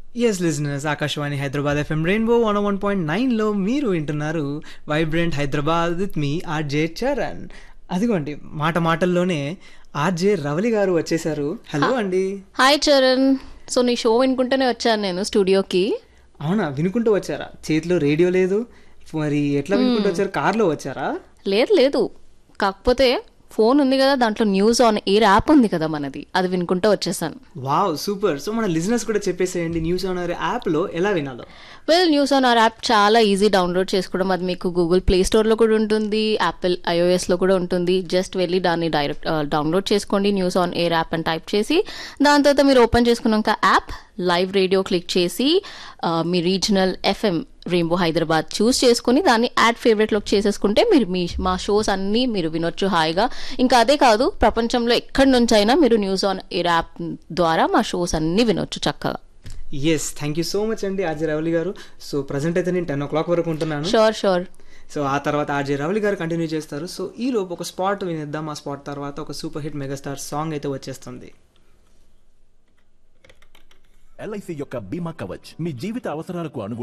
yes listeners Akashvani Hyderabad FM Rainbow one one point నైన్లో మీరు వింటున్నారు vibrant Hyderabad with me RJ Charan అదిగోండి మాట మాటల్లోనే ఆర్జే రవలి గారు వచ్చేసారు హలో అండి హాయ్ చరణ్ సో నీ షో వినుకుంటూనే వచ్చాను నేను స్టూడియోకి అవునా వినుకుంటూ వచ్చారా చేతిలో రేడియో లేదు మరి ఎట్లా వినుకుంటూ వచ్చారు కార్లో వచ్చారా లేదు లేదు కాకపోతే ఫోన్ ఉంది కదా దాంట్లో న్యూస్ ఆన్ ఎయిర్ యాప్ ఉంది కదా మనది అది వినుకుంటూ వచ్చేసాను వావ్ సూపర్ సో మన లిజనర్స్ కూడా చెప్పేసేయండి న్యూస్ ఆనర్ యాప్లో ఎలా వినాలో well news on air app చాలా ఈజీ డౌన్లోడ్ చేసుకోవడం అది మీకు గూగుల్ ప్లే స్టోర్లో కూడా ఉంటుంది యాపిల్ ఐఓఎస్లో కూడా ఉంటుంది జస్ట్ వెళ్ళి దాన్ని డైరెక్ట్ డౌన్లోడ్ చేసుకోండి న్యూస్ ఆన్ ఎయిర్ యాప్ అని టైప్ చేసి దాని తర్వాత మీరు ఓపెన్ చేసుకున్నాక యాప్ లైవ్ రేడియో క్లిక్ చేసి ఆ, మీ regional FM Rainbow Hyderabad choose చేసుకుని దాన్ని యాడ్ ఫేవరెట్లోకి చేసేసుకుంటే మీరు మీ మా షోస్ అన్నీ మీరు వినొచ్చు హాయిగా ఇంకా అదే కాదు ప్రపంచంలో ఎక్కడి నుంచి అయినా మీరు న్యూస్ ఆన్ ఎయిర్ యాప్ ద్వారా మా షోస్ అన్నీ వినొచ్చు చక్కగా yes thank you so much అండి RJ Ravali garu so present అయితే నేను టెన్ ఓ క్లాక్ వరకు ఉంటున్నాను షూర్ షూర్ సో ఆ తర్వాత ఆర్జే రవలి గారు కంటిన్యూ చేస్తారు సో ఈ లోపు ఒక స్పాట్ వినిద్దాం ఆ స్పాట్ తర్వాత ఒక సూపర్ హిట్ మెగాస్టార్ సాంగ్ అయితే వచ్చేస్తుంది ఎల్ఐసి యొక్క బీమా కవచ్ మీ జీవిత అవసరాలకు అనుగుణంగా